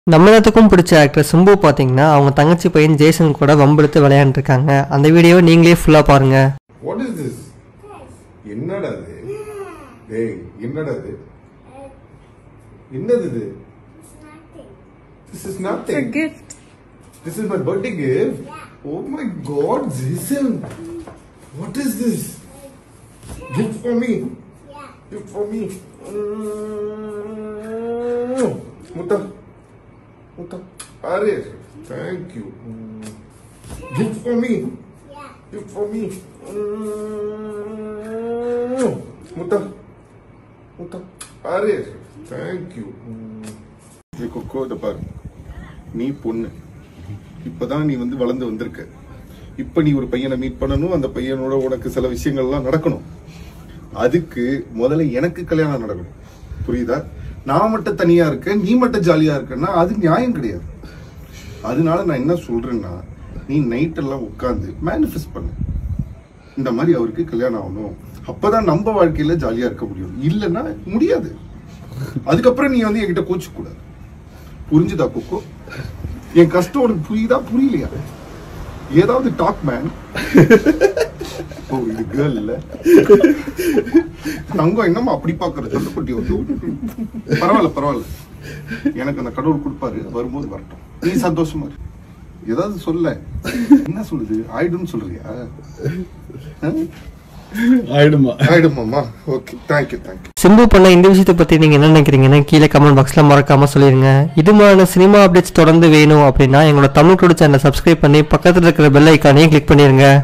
நம்ம எல்லாத்துக்கும் பிடிச்ச ஆக்டர் சிம்பு பார்த்தீங்கன்னா அவங்க தங்கச்சி பையன் ஜேசன் கூட வம்பெடுத்து விளையாண்டுருக்காங்க அந்த வீடியோவை நீங்களே ஃபுல்லாக பாருங்க வாட் இஸ் திஸ் என்னடா இது டேய் என்னடா இது என்னது இது this is nothing gift. This is my birthday gift oh my god ஜிசன் what is this gift for me gift for me முத்தா முத்தா அரே thank you gift for me gift for me முத்தா முத்தா அரே தேங்க் யூ ஏ கொக்கோ இத பாரு நீ பொண்ணு இப்பதான் நீ வந்து வளர்ந்து வந்திருக்க இப்ப நீ ஒரு பையனை மீட் பண்ணணும் அந்த பையனோட உனக்கு சில விஷயங்கள்லாம் நடக்கணும் அதுக்கு முதல்ல எனக்கு கல்யாணம் நடக்கணும் புரியுதா நான் மட்டும் தனியா இருக்கேன் நீ மட்டும் ஜாலியா இருக்கேன்னா அது நியாயம் கிடையாது அதனால நான் என்ன சொல்றேன்னா நீ நைட் எல்லாம் உட்காந்து மேனிஃபெஸ்ட் பண்ணு இந்த மாதிரி அவருக்கு கல்யாணம் ஆகணும் அப்பதான் நம்ம வாழ்க்கையில ஜாலியா இருக்க முடியும் இல்லைன்னா முடியாது அதுக்கப்புறம் நீ வந்து என்கிட்ட கோச்சு கூடாது புரிஞ்சுதா கொக்கோ என் கஷ்டம் உனக்கு புரியுதா புரியலையா ஏதாவது டாக் மேன் ஓ இது கேர்ள் இல்ல தங்கம் என்னமா அப்படி பாக்குற தொட்டுக்குட்டி வந்து பரவாயில்ல பரவாயில்ல எனக்கு அந்த கடவுள் கொடுப்பாரு வரும்போது வரட்டும் நீ சந்தோஷமா இரு ஏதாவது சொல்ல என்ன சொல்லுது ஆயிடும்னு சொல்றியா ஆ? ஆயிடுமா ஆயிடுமாம்மா ஓகே தேங்க்யூ தேங்க்யூ சிம்பு பண்ண இந்த விஷயத்தை பற்றி நீங்கள் என்ன நினைக்கிறீங்கன்னு கீழே கமெண்ட் பாக்ஸில் மறக்காமல் சொல்லிடுங்க இது மாதிரியான சினிமா அப்டேட்ஸ் தொடர்ந்து வேணும் அப்படின்னா எங்களோட தமிழ் சேனலை சப்ஸ்கிரைப் பண்ணி பக்கத்தில் இருக்கிற பெல் ஐக்கானையும் கிளிக் பண்ணிடுங்க